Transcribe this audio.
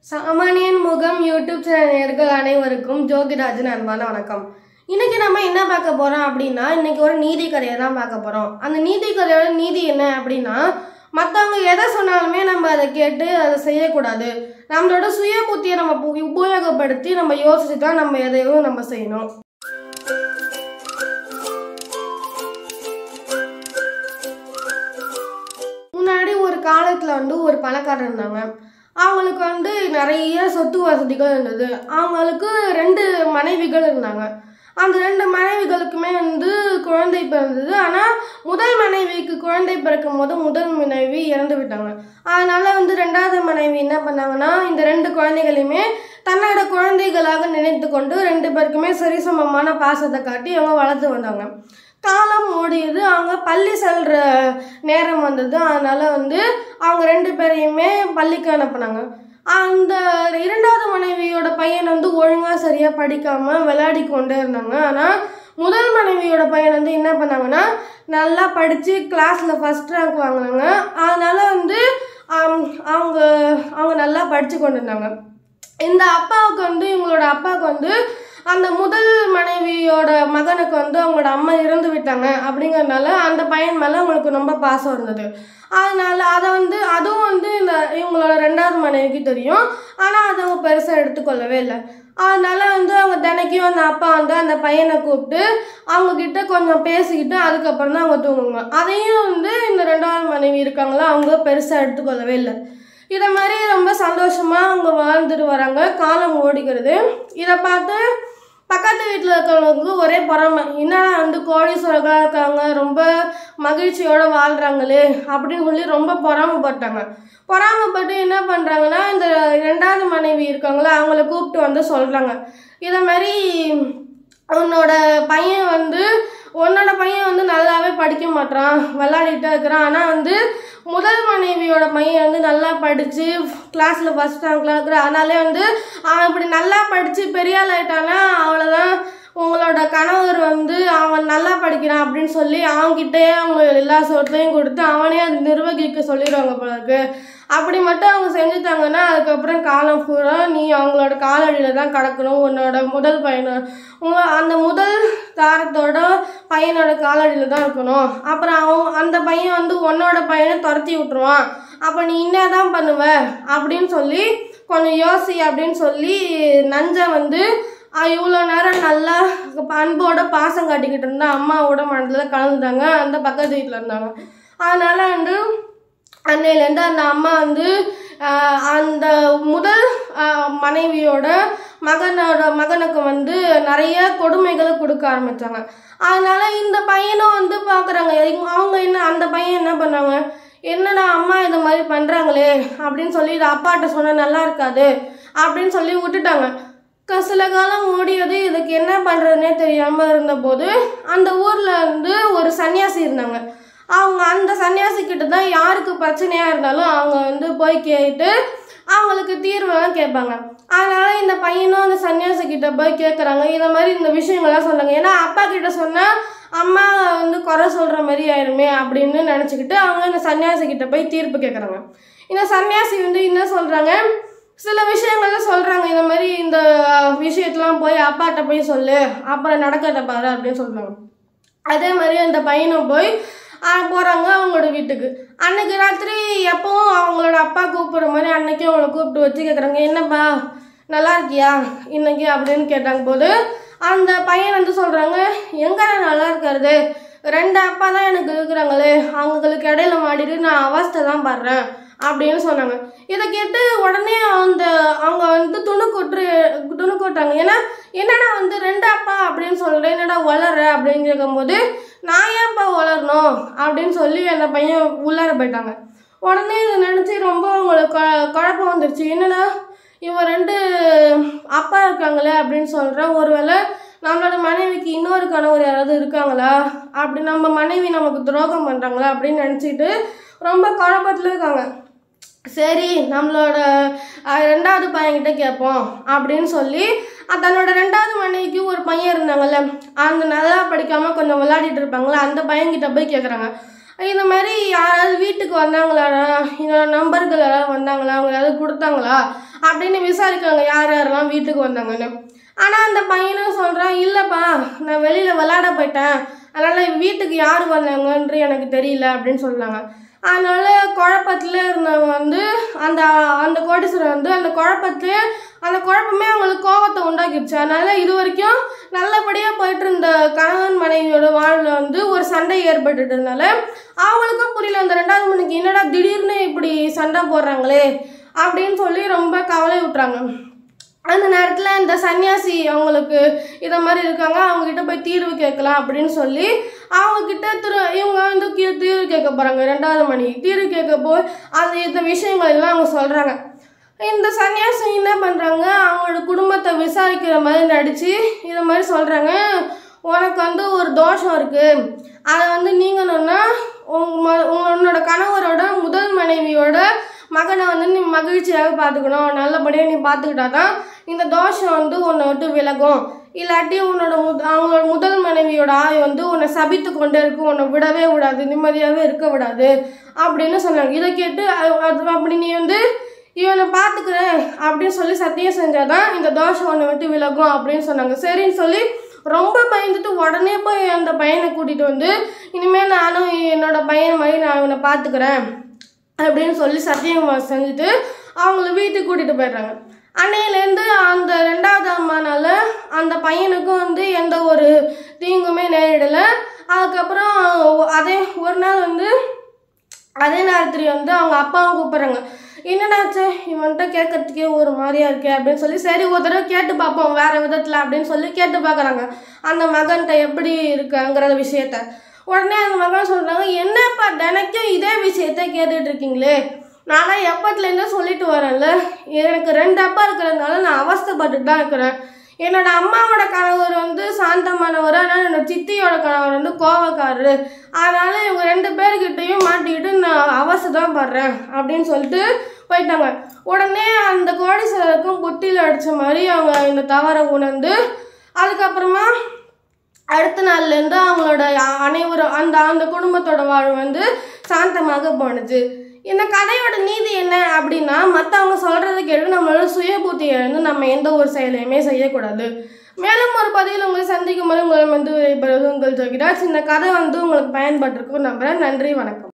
சாமானியன் முகம் YouTube channel நேர்கள் அனைவருக்கும் ஜோதிராஜன் அன்பான வணக்கம் இன்னைக்கு நம்ம என்ன பார்க்க போறோம் அப்படின்னா இன்னைக்கு ஒரு நீதி கதையை தான் பார்க்க போறோம் அந்த நீதி கதையோட நீதி என்ன அப்படின்னா மற்றவங்க எதை சொன்னாலுமே நம்ம அதை கேட்டு அதை செய்யக்கூடாது நம்மளோட சுய புத்தியை நம்ம பு- உபயோகப்படுத்தி நம்ம யோசிச்சு தான் நம்ம எதையும் நம்ம செய்யணும் முன்னாடி ஒரு காலத்தில் வந்து ஒரு பணக்காரர் இருந்தாங்க அவங்களுக்கு வந்து நிறைய சொத்து வசதிகள் இருந்தது அவங்களுக்கு ரெண்டு மனைவிகள் இருந்தாங்க அந்த ரெண்டு மனைவிகளுக்குமே வந்து குழந்தை பிறந்தது ஆனால் முதல் மனைவிக்கு குழந்தை பிறக்கும் போது முதல் மனைவி இறந்து விட்டாங்க அதனால வந்து ரெண்டாவது மனைவி என்ன பண்ணாங்கன்னா இந்த ரெண்டு குழந்தைகளையுமே தன்னோட குழந்தைகளாக நினைத்து கொண்டு ரெண்டு பேருக்குமே சரிசமமான பாசத்தை காட்டி அவங்க வளர்த்து வந்தாங்க காலம் ஓடியது அவங்க பள்ளி செல்ற நேரம் வந்தது அதனால வந்து அவங்க ரெண்டு பேரையுமே பள்ளிக்கு அனுப்புனாங்க அந்த இரண்டாவது மனைவியோட பையன் வந்து ஒழுங்கா சரியா படிக்காம விளையாடி கொண்டே இருந்தாங்க ஆனா முதல் மனைவியோட பையன் வந்து என்ன பண்ணாங்கன்னா நல்லா படிச்சு கிளாஸ்ல ஃபர்ஸ்ட் ரேங்க் வாங்கினாங்க அதனால வந்து ஆம், அவங்க அவங்க நல்லா படிச்சு கொண்டு இருந்தாங்க இந்த அப்பாவுக்கு வந்து இவங்களோட அப்பாவுக்கு வந்து அந்த முதல் மனைவியோட மகனுக்கு வந்து அவங்களோட அம்மா இறந்து விட்டாங்க அப்படிங்கறதுனால அந்த பையன் மேலே அவங்களுக்கு ரொம்ப பாசம் இருந்தது அதனால அதை வந்து அதுவும் வந்து இந்த இவங்களோட ரெண்டாவது மனைவிக்கு தெரியும் ஆனால் அதை அவங்க பெருசாக எடுத்துக்கொள்ளவே இல்லை அதனால வந்து அவங்க தினைக்கும் அந்த அப்பா வந்து அந்த பையனை கூப்பிட்டு அவங்க கிட்ட கொஞ்சம் பேசிக்கிட்டு அதுக்கப்புறம் தான் அவங்க தூங்குவாங்க அதையும் வந்து இந்த ரெண்டாவது மனைவி இருக்காங்களா அவங்க பெருசாக எடுத்துக்கொள்ளவே இல்லை இதை மாதிரி ரொம்ப சந்தோஷமா அவங்க வாழ்ந்துட்டு வராங்க காலம் ஓடிக்கிறது இதை பார்த்து பக்கத்து வீட்டில் இருக்கிறவங்களுக்கு ஒரே பொறாமை என்னடா வந்து கோடீஸ்வரர்களாக இருக்காங்க ரொம்ப மகிழ்ச்சியோட வாழ்றாங்களே அப்படின்னு சொல்லி ரொம்ப பொறாமைப்பட்டாங்க பொறாமைப்பட்டு என்ன பண்ணுறாங்கன்னா இந்த ரெண்டாவது மனைவி இருக்காங்களா அவங்கள கூப்பிட்டு வந்து சொல்கிறாங்க இதை மாதிரி உன்னோட பையன் வந்து உன்னோட பையன் வந்து நல்லாவே படிக்க மாட்றான் விளையாடிட்டு இருக்கிறான் ஆனால் வந்து முதல் மனைவியோட பையன் வந்து நல்லா படித்து கிளாஸில் ஃபஸ்ட் ரேங்க்ல இருக்கிறான் அதனாலே வந்து அவன் இப்படி நல்லா படித்து பெரிய ஆள் ஆயிட்டானா அவ்வளோதான் உங்களோட கணவர் வந்து அவன் நல்லா படிக்கிறான் அப்படின்னு சொல்லி அவன்கிட்டயே அவங்க எல்லா சொத்தையும் கொடுத்து அவனே அது நிர்வகிக்க சொல்லிடுவாங்க போல இருக்கு அப்படி மட்டும் அவங்க செஞ்சுட்டாங்கன்னா அதுக்கப்புறம் காலம் பூரா நீ அவங்களோட காலடியில் தான் கடக்கணும் உன்னோட முதல் பையனை உங்க அந்த முதல் தாரத்தோட பையனோட காலடியில் தான் இருக்கணும் அப்புறம் அவன் அந்த பையன் வந்து உன்னோட பையனை துரத்தி விட்டுருவான் அப்போ நீ என்னதான் பண்ணுவ அப்படின்னு சொல்லி கொஞ்சம் யோசி அப்படின்னு சொல்லி நஞ்சை வந்து இவ்வளோ நேரம் நல்லா அன்போட பாசம் காட்டிக்கிட்டு இருந்தா அம்மாவோட மனதில் கலந்துட்டாங்க அந்த பக்கத்து வீட்டில் இருந்தாங்க அதனால வந்து அன்னையிலேருந்து அந்த அம்மா வந்து ஆஹ், அந்த முதல் ஆஹ், மனைவியோட மகனோட மகனுக்கு வந்து நிறைய கொடுமைகளை கொடுக்க ஆரம்பிச்சாங்க அதனால இந்த பையனும் வந்து பார்க்குறாங்க அவங்க என்ன அந்த பையன் என்ன பண்ணாங்க என்னடா அம்மா இது மாதிரி பண்ணுறாங்களே அப்படின்னு சொல்லி இது அப்பாட்ட சொன்னால் நல்லா இருக்காது அப்படின்னு சொல்லி விட்டுட்டாங்க க- சில காலம் ஓடியது இதுக்கு என்ன பண்ணுறதுனே தெரியாமல் இருந்தபோது அந்த ஊரில் வந்து ஒரு சன்னியாசி இருந்தாங்க அவங்க அந்த சன்னியாசி கிட்ட தான் யாருக்கு பிரச்சனையாக இருந்தாலும் அவங்க வந்து போய் கேட்டு அவங்களுக்கு தீர்வெல்லாம் கேட்பாங்க அதனால இந்த பையனும் அந்த சன்னியாசி கிட்ட போய் கேட்குறாங்க இந்த மாதிரி இந்த விஷயங்கள்லாம் சொன்னாங்க ஏன்னா அப்பா கிட்ட சொன்னால் அம்மா வந்து குறை சொல்கிற மாதிரி ஆயிடுமே அப்படின்னு நினச்சிக்கிட்டு அவங்க இந்த சன்னியாசி கிட்ட போய் தீர்ப்பு கேட்குறாங்க இந்த சன்னியாசி வந்து என்ன சொல்கிறாங்க சில விஷயங்கள்லாம் சொல்கிறாங்க இந்த மாதிரி இந்த விஷயத்தெலாம் போய் அப்பாட்ட போய் சொல்லு அப்புறம் நடக்கிறத பாரு அப்படின்னு சொல்கிறாங்க அதே மாதிரி அந்த பையனும் போய் போகிறாங்க அவங்களோட வீட்டுக்கு அன்னைக்கு ராத்திரி எப்பவும் அவங்களோட அப்பா கூப்பிடுற மாதிரி அன்னைக்கு அவங்கள கூப்பிட்டு வச்சு கேட்குறாங்க என்னப்பா நல்லா இருக்கியா இன்னைக்கு அப்படின்னு கேட்டாங்க போது அந்த பையன் வந்து சொல்கிறாங்க எங்க நல்லா இருக்கிறது ரெண்டு அப்பா தான் எனக்கு இருக்கிறாங்களே அவங்களுக்கு இடையில மாட்டிட்டு நான் அவஸ்தை தான் படுறேன் அப்படின்னு சொன்னாங்க இதை கேட்டு உடனே அந்த அவங்க வந்து துணுக்குற்று துணுக்குட்டாங்க ஏன்னா என்னடா வந்து ரெண்டு அப்பா அப்படின்னு சொல்கிறேன் என்னடா வளர அப்படின்னு கேட்கும்போது நான் ஏன்ப்பா வளரணும் அப்படின்னு சொல்லி அந்த பையன் உள்ளார போயிட்டாங்க உடனே இதை நினச்சி ரொம்ப அவங்களுக்கு கொ- குழப்பம் வந்துருச்சு என்னடா இவன் ரெண்டு அப்பா இருக்காங்களே அப்படின்னு சொல்கிறேன் ஒருவேளை நம்மளோட மனைவிக்கு இன்னொரு கணவர் யாராவது இருக்காங்களா அப்படி நம்ம மனைவி நமக்கு துரோகம் பண்ணுறாங்களா அப்படின்னு நினச்சிட்டு ரொம்ப குழப்பத்தில் இருக்காங்க சரி நம்மளோட அஹ், ரெண்டாவது பையன்கிட்ட கேட்போம் அப்படின்னு சொல்லி அஹ், தன்னோட ரெண்டாவது மனைவிக்கு ஒரு பையன் இருந்தாங்கல்ல அந்த நல்லா படிக்காம கொஞ்சம் விளையாடிட்டு இருப்பாங்களா அந்த பையன்கிட்ட போய் கேட்குறாங்க இந்த மாதிரி யாராவது வீட்டுக்கு வந்தாங்களாடா என்னோட நம்பர்கள் யாராவது வந்தாங்களா அவங்க யாராவது கொடுத்தாங்களா அப்படின்னு விசாரிக்கிறாங்க யார் யாரெல்லாம் வீட்டுக்கு வந்தாங்கன்னு ஆனால் அந்த பையனும் சொல்கிறான் இல்லைப்பா நான் வெளியில் விளையாட போயிட்டேன் அதனால் வீட்டுக்கு யார் வந்தாங்கன்று எனக்கு தெரியல அப்படின்னு சொல்கிறாங்க அதனால குழப்பத்துல இருந்தவங்க வந்து அந்த அந்த கோடீஸ்வரர் வந்து அந்த குழப்பத்திலே அந்த குழப்பமே அவங்களுக்கு கோபத்தை உண்டாக்கிடுச்சு அதனால இது வரைக்கும் நல்லபடியாக போயிட்டு இருந்த கணவன் மனைவியோட வாழ்வில் வந்து ஒரு சண்டை ஏற்பட்டுட்டதுனால அவங்களுக்கும் புரியல அந்த ரெண்டாவது மணிக்கு என்னடா திடீர்னு இப்படி சண்டை போடுறாங்களே அப்படின்னு சொல்லி ரொம்ப கவலை விட்டுறாங்க அந்த நேரத்தில் இந்த சன்னியாசி அவங்களுக்கு இதை மாதிரி இருக்காங்க அவங்ககிட்ட போய் தீர்வு கேட்கலாம் அப்படின்னு சொல்லி அவங்கக்கிட்ட திரு இவங்க வந்து கீ- தீர்வு கேட்க போகிறாங்க ரெண்டாவது மணி தீர்வு கேட்க போய் அது இந்த விஷயங்கள் எல்லாம் அவங்க சொல்கிறாங்க இந்த சன்னியாசி என்ன பண்ணுறாங்க அவங்களோட குடும்பத்தை விசாரிக்கிற மாதிரி நடித்து இதை மாதிரி சொல்கிறாங்க உனக்கு வந்து ஒரு தோஷம் இருக்குது அதை வந்து நீங்கணும்னா உங்க உன்னோட கணவரோட முதல் மனைவியோட மகனை வந்து நீ மகிழ்ச்சியாக பார்த்துக்கணும் நல்லபடியாக நீ பார்த்துக்கிட்டா தான் இந்த தோஷம் வந்து உன்னை விட்டு விலகும் இல்லாட்டி உன்னோட முத அவங்களோட முதல் மனைவியோட ஆய் வந்து உன்னை சபித்து கொண்டே இருக்கும் உன்னை விடவே விடாது நிம்மதியாகவே இருக்க விடாது அப்படின்னு சொன்னாங்க இதை கேட்டு அ- அது அப்படி நீ வந்து இவனை பார்த்துக்கிறேன் அப்படின்னு சொல்லி சத்தியம் செஞ்சாதான் இந்த தோஷம் உன்னை விட்டு விலகும் அப்படின்னு சொன்னாங்க சரின்னு சொல்லி ரொம்ப பயந்துட்டு உடனே போய் அந்த பையனை கூட்டிகிட்டு வந்து இனிமேல் நானும் என்னோட பையன் மாதிரி நான் இவனை பார்த்துக்கிறேன் அப்படின்னு சொல்லி சத்தியம் செஞ்சுட்டு அவங்கள வீட்டுக்கு கூட்டிகிட்டு போயிடுறாங்க அன்னையிலேருந்து அந்த ரெண்டாவது அம்மானால அந்த பையனுக்கும் வந்து எந்த ஒரு தீங்குமே நேரிடலை அதுக்கப்புறம் அதே ஒரு நாள் வந்து அதே நேரத்துல வந்து அவங்க அப்பாவும் கூப்பிட்றாங்க என்னடாச்சு இவன்கிட்ட கேட்கறதுக்கே ஒரு மாதிரியா இருக்கே அப்படின்னு சொல்லி சரி ஒரு தடவை கேட்டு பார்ப்போம் வேற விதத்தில் அப்படின்னு சொல்லி கேட்டு பார்க்குறாங்க அந்த மகன்கிட்ட எப்படி இருக்காங்கிற விஷயத்த உடனே அந்த மகன் சொல்கிறாங்க என்னப்பா தினைக்கும் இதே விஷயத்த கேட்டுட்டு இருக்கீங்களே நான்லாம் எப்பத்துலேருந்தே சொல்லிட்டு வரேன்ல எனக்கு ரெண்டு அப்பா இருக்கிறதுனால நான் அவஸ்தைப்பட்டுட்டு தான் இருக்கிறேன் என்னோட அம்மாவோட கணவர் வந்து சாந்தமானவர் ஆனால் என்னோட சித்தியோட கணவர் வந்து கோவக்காரரு அதனால இவங்க ரெண்டு பேர்கிட்டயும் மாட்டிக்கிட்டு நான் அவஸ்தை தான் படுறேன் அப்படின்னு சொல்லிட்டு போயிட்டாங்க உடனே அந்த கோடீஸ்வரருக்கும் புட்டியில் அடித்த மாதிரி அவங்க இந்த தவறை உணர்ந்து அதுக்கப்புறமா அடுத்த நாள்லேருந்து அவங்களோட அ- அனைவரும் அந்த அந்த குடும்பத்தோட வாழ்வு வந்து சாந்தமாக போணுச்சு இந்த கதையோட நீதி என்ன அப்படின்னா மற்றவங்க சொல்கிறத கேட்டு நம்மளோட சுய புத்தி இழந்து நம்ம எந்த ஒரு செயலையுமே செய்யக்கூடாது மேலும் ஒரு பதிவில் உங்களை சந்திக்கும் போது உங்களை வந்து விடைபெறுவது உங்கள் ஜோகிராஜ் இந்த கதை வந்து உங்களுக்கு பயன்பட்டிருக்கும் நம்புறேன் நன்றி வணக்கம்